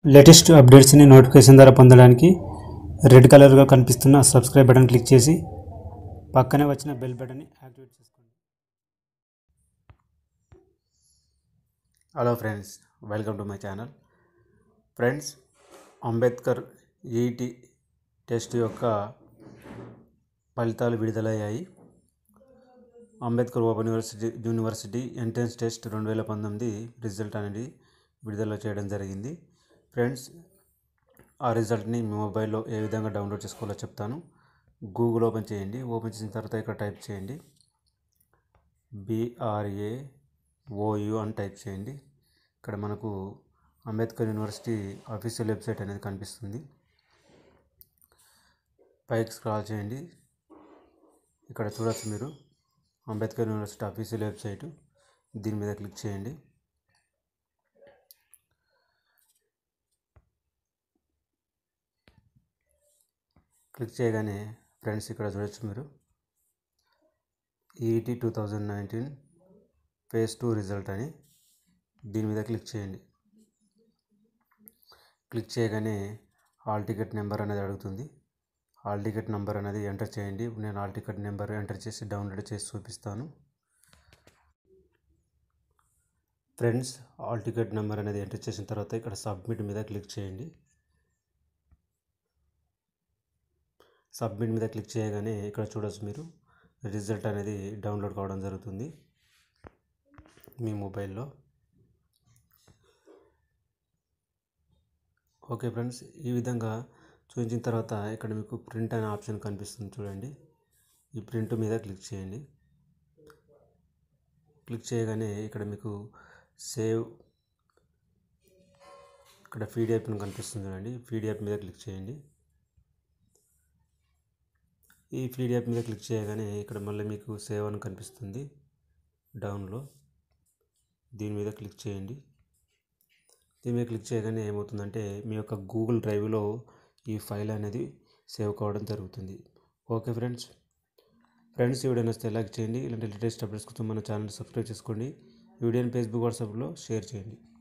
latest అప్డేట్స్ని notification ద్వారా పొందడానికి red కలర్గా కనిపిస్తున్న సబ్స్క్రైబ్ బటన్ క్లిక్ చేసి పక్కనే వచ్చిన బెల్ బటన్ని యాక్టివేట్ చేసుకోండి hello friends welcome to my channel friends Ambedkar ET test యొక్క ఫలితాలు విడుదలయ్యాయి Ambedkar open university university entrance test రెండు వేల పంతొమ్మిది రిజల్ట్ అనేది విడుదల చేయడం జరిగింది ఫ్రెండ్స్ ఆ రిజల్ట్ని మీ మొబైల్లో ఏ విధంగా డౌన్లోడ్ చేసుకోవాలో చెప్తాను గూగుల్ ఓపెన్ చేయండి ఓపెన్ చేసిన తర్వాత ఇక్కడ టైప్ చేయండి బిఆర్ఏ ఓయు అని టైప్ చేయండి ఇక్కడ మనకు అంబేద్కర్ యూనివర్సిటీ అఫీషియల్ వెబ్సైట్ అనేది కనిపిస్తుంది పైకి స్క్రాల్ చేయండి ఇక్కడ చూడొచ్చు మీరు అంబేద్కర్ యూనివర్సిటీ అఫీషియల్ వెబ్సైట్ దీని మీద క్లిక్ చేయండి క్లిక్ చేయగానే ఫ్రెండ్స్ ఇక్కడ చూడొచ్చు మీరు ET two thousand nineteen phase two result అని దీని మీద క్లిక్ చేయండి క్లిక్ చేయగానే హాల్ టికెట్ నెంబర్ అనేది అడుగుతుంది హాల్ టికెట్ నెంబర్ అనేది ఎంటర్ చేయండి నేను హాల్ టికెట్ నెంబర్ ఎంటర్ చేసి డౌన్లోడ్ చేసి చూపిస్తాను ఫ్రెండ్స్ హాల్ టికెట్ నెంబర్ అనేది ఎంటర్ చేసిన తర్వాత ఇక్కడ సబ్మిట్ మీద క్లిక్ చేయండి సబ్మిట్ మీద క్లిక్ చేయగానే ఇక్కడ చూడొచ్చు మీరు రిజల్ట్ అనేది డౌన్లోడ్ కావడం జరుగుతుంది మీ మొబైల్లో ఓకే ఫ్రెండ్స్ ఈ విధంగా చూపించిన తర్వాత ఇక్కడ మీకు ప్రింట్ అనే ఆప్షన్ కనిపిస్తుంది చూడండి ఈ ప్రింట్ మీద క్లిక్ చేయండి క్లిక్ చేయగానే ఇక్కడ మీకు సేవ్ ఇక్కడ పీడిఎఫ్ కనిపిస్తుంది చూడండి పీడిఎఫ్ మీద క్లిక్ చేయండి ఈ పీడిఎఫ్ మీద క్లిక్ చేయగానే ఇక్కడ మళ్ళీ మీకు సేవ్ అని కనిపిస్తుంది డౌన్లో దీని మీద క్లిక్ చేయండి దీని మీద క్లిక్ చేయగానే ఏమవుతుందంటే మీ యొక్క గూగుల్ డ్రైవ్లో ఈ ఫైల్ అనేది సేవ్ కావడం జరుగుతుంది ఓకే ఫ్రెండ్స్ ఫ్రెండ్స్ ఈ వీడియో నచ్చితే లైక్ చేయండి ఇలాంటి లేటెస్ట్ అప్డేట్స్ కోసం మన ఛానల్ సబ్స్క్రైబ్ చేసుకోండి ఈ వీడియోని ఫేస్బుక్ వాట్సాప్లో షేర్ చేయండి